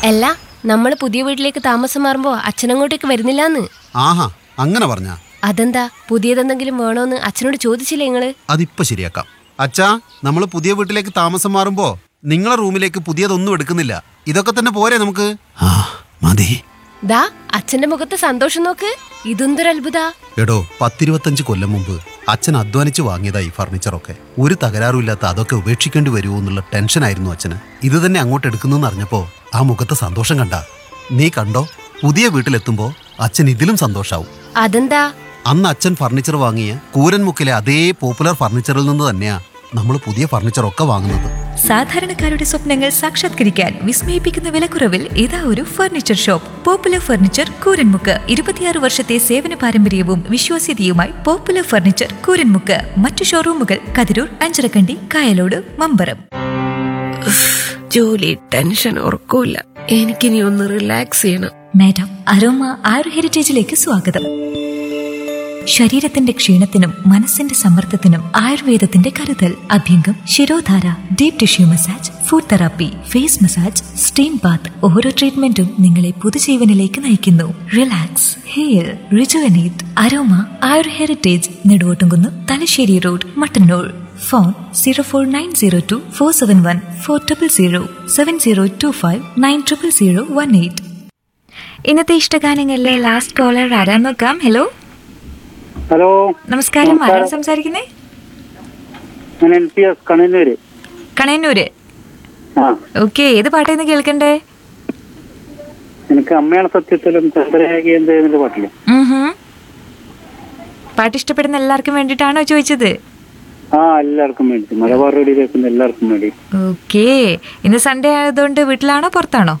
അല്ല നമ്മൾ പുതിയ വീട്ടിലേക്ക് താമസം മാറുമ്പോ അച്ഛനങ്ങോട്ടേക്ക് വരുന്നില്ലാന്ന് ആഹാ അങ്ങനെ പറഞ്ഞ അതെന്താ പുതിയതെന്തെങ്കിലും വേണോന്ന് അച്ഛനോട് ചോദിച്ചില്ലേ നിങ്ങള് അതിപ്പോ ശരിയാക്കാം അച്ഛാ നമ്മൾ പുതിയ വീട്ടിലേക്ക് താമസം മാറുമ്പോ നിങ്ങളെ റൂമിലേക്ക് പുതിയതൊന്നും എടുക്കുന്നില്ല ഇതൊക്കെ തന്നെ പോരെ നമുക്ക് ആ മതി ദാ അച്ഛന്റെ മുഖത്ത് സന്തോഷം നോക്ക് ഇതെന്തൊരു അത്ഭുത എടോ പത്തിരുപത്തഞ്ച് കൊല്ലം മുമ്പ് അച്ഛൻ അധ്വാനിച്ച് വാങ്ങിയതാ ഈ ഫർണിച്ചറൊക്കെ ഒരു തകരാറുമില്ലാത്ത അതൊക്കെ ഉപേക്ഷിക്കേണ്ടി വരുമോ എന്നുള്ള ടെൻഷനായിരുന്നു അച്ഛന് ഇത് തന്നെ അങ്ങോട്ട് എടുക്കുന്നെന്ന് അറിഞ്ഞപ്പോ ആ മുഖത്തെ സന്തോഷം കണ്ട നീ കണ്ടോ പുതിയ വീട്ടിലെത്തുമ്പോ അച്ഛൻ ഇതിലും സന്തോഷാവും അതെന്താ അന്ന് അച്ഛൻ ഫർണിച്ചർ വാങ്ങിയ കൂരൻമുക്കിലെ അതേ പോപ്പുലർ ഫർണിച്ചറിൽ നിന്ന് തന്നെയാ നമ്മൾ പുതിയ ഫർണിച്ചറൊക്കെ വാങ്ങുന്നത് സാധാരണക്കാരുടെ സ്വപ്നങ്ങൾ സാക്ഷാത്കരിക്കാൻ വിസ്മയിപ്പിക്കുന്ന വിലക്കുറവിൽ ഇതാ ഒരു furniture shop popular furniture Kooranmukku ഇരുപത്തിയാറ് വർഷത്തെ സേവന പാരമ്പര്യവും വിശ്വാസ്യതയുമായി പോപ്പുലർ ഫർണിച്ചർ കൂരൻമുക്ക് മറ്റു ഷോറൂമുകൾ കതിരൂർ അഞ്ചരക്കണ്ടി കായലോട് മമ്പറം ജോലി ടെൻഷൻ ഉറക്കൂല എനിക്കിനി ഒന്ന് റിലാക്സ് ചെയ്യണം മാഡം അരോമ ആയുർ ഹെറിറ്റേജിലേക്ക് സ്വാഗതം ശരീരത്തിന്റെ ക്ഷീണത്തിനും മനസ്സിന്റെ സമ്മർദ്ദത്തിനും ആയുർവേദത്തിന്റെ കരുതൽ അഭ്യംഗം ശിരോധാര deep tissue massage foot therapy face massage steam bath ഓരോ ട്രീറ്റ്മെന്റും നിങ്ങളെ പുതുജീവനിലേക്ക് നയിക്കുന്നു relax hair rejuvenate aroma Ayur heritage Neduvottumkunnu Thalassery road Mattannur phone zero four nine zero two four seven one four triple zero seven zero two five nine triple zero one eight ഇന്നത്തെ ഇഷ്ടഗാനങ്ങളിലെ last collar ആരാ നോക്കാം hello hello നമസ്കാരം ആരാണ് സംസാരിക്കുന്നേ ഞാൻ N P S Kannannur Kanayannur ആ okay ഏത് പാട്ടായിരുന്നു കേൾക്കണ്ടേ എനിക്ക് അമ്മയാണ് സത്യത്തിലും ചന്ദ്രരേഖ എന്ത് എന്നുള്ള പാട്ടില്ല ഉഹും. പാട്ട് ഇഷ്ടപ്പെടുന്ന എല്ലാവർക്കും വേണ്ടിയിട്ടാണോ ചോദിച്ചത് ആ എല്ലാവർക്കും വേണ്ടി മലബാർ റേഡിയോ കേൾക്കുന്ന എല്ലാവർക്കും വേണ്ടി ഓക്കെ ഇന്ന് സൺഡേ ആയതുകൊണ്ട് വീട്ടിലാണോ പുറത്താണോ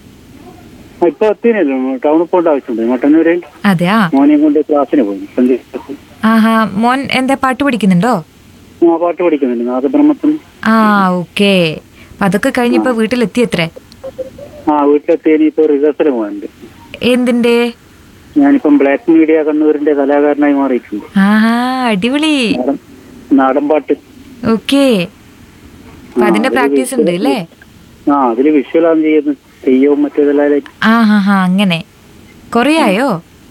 ആ, ഇപ്പൊ എത്തിനല്ലോ ടൗണിൽ പോകേണ്ട ആവശ്യമുണ്ട് മട്ടന്നൂര് അതെയാ മോനെയും കൊണ്ട് ക്ലാസ്സിന് പോയി സന്ധ്യ ആഹാ മോൻ എന്താ പാട്ട് പഠിക്കുന്നുണ്ടോ ആ പാട്ട് പഠിക്കുന്നുണ്ട് നാദബ്രഹ്മത്തിന് ആ ഓക്കെ അപ്പൊ അതൊക്കെ കഴിഞ്ഞിപ്പോ വീട്ടിലെത്തി എത്രേ ആ വീട്ടിലെത്തി ഇനിയിപ്പോ റിഹേഴ്സൽ പോകാനുണ്ട് എന്തിന്റെ ഞാനിപ്പം ബ്ലാക്ക് മീഡിയ കണ്ണൂരിന്റെ കലാകാരനായി മാറിയിട്ടുണ്ട് ആഹാ അടിപൊളി നാടൻ നാടൻ പാട്ട് ഓക്കെ അപ്പൊ അതിന്റെ പ്രാക്ടീസ് ഉണ്ട് അല്ലേ ആ അതില് വിഷ്വലാണ് ചെയ്യുന്നത് തെയ്യവും മറ്റേതെല്ലാം ആ ഹാ ഹാ അങ്ങനെ കൊറേയായോ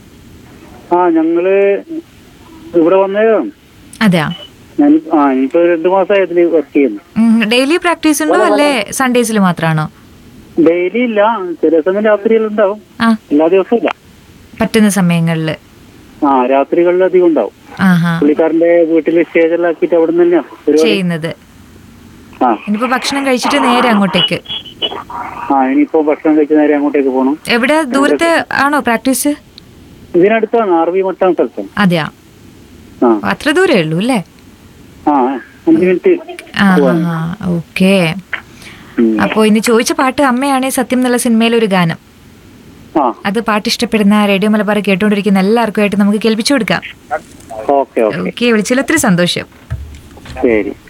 ആ ഞങ്ങള് ഇവിടെ വന്നതാണ് അതെയാ ഞാൻ ആ ഇനിയിപ്പോ രണ്ടു മാസമായി അതില് വർക്ക് ചെയ്യുന്നു ഡെയിലി പ്രാക്ടീസ് ഉണ്ടോ അല്ലേ സൺഡേസിൽ മാത്രമാണോ ഡെയിലി ഇല്ല ചില സമയം രാത്രികളിൽ ഉണ്ടാവും ആ എല്ലാ ദിവസവും ഇല്ല പറ്റുന്ന സമയങ്ങളിൽ ആ രാത്രികളിൽ അധികം ഉണ്ടാവും ആഹാ പുള്ളിക്കാരന്റെ വീട്ടിൽ സ്റ്റേജെല്ലാം ആക്കിയിട്ട് അവിടെ നിന്ന് തന്നെയാ പരിപാടി ചെയ്യുന്നത് ആ ഇനിയിപ്പോ ഭക്ഷണം കഴിച്ചിട്ട് നേരെ അങ്ങോട്ടേക്ക് ആ ഇനിയിപ്പോ ഭക്ഷണം കഴിച്ച് നേരെ അങ്ങോട്ടേക്ക് പോകണം എവിടെ ദൂരത്തെ ആണോ പ്രാക്ടീസ് ഇതിനടുത്താണ് ആർ വി മട്ടാൻ സ്ഥലത്താണ് അതെയാ ആ അത്ര ദൂരേ ഉള്ളൂ അല്ലേ ആ അഞ്ച് മിനിറ്റ് ആ പോവാൻ ഓക്കെ ഉം. അപ്പോ ഇന്ന് ചോദിച്ച പാട്ട് അമ്മയാണേ സത്യം എന്നുള്ള സിനിമയിലെ ഒരു ഗാനം ആ അത് പാട്ട് ഇഷ്ടപ്പെടുന്ന റേഡിയോ മലബാർ കേട്ടുകൊണ്ടിരിക്കുന്ന എല്ലാവർക്കും ആയിട്ട് നമുക്ക് കേൾപ്പിച്ചു കൊടുക്കാം ഓക്കെ ഓക്കെ ഓക്കെ വിളിച്ചതിൽ ഒത്തിരി സന്തോഷം ശരി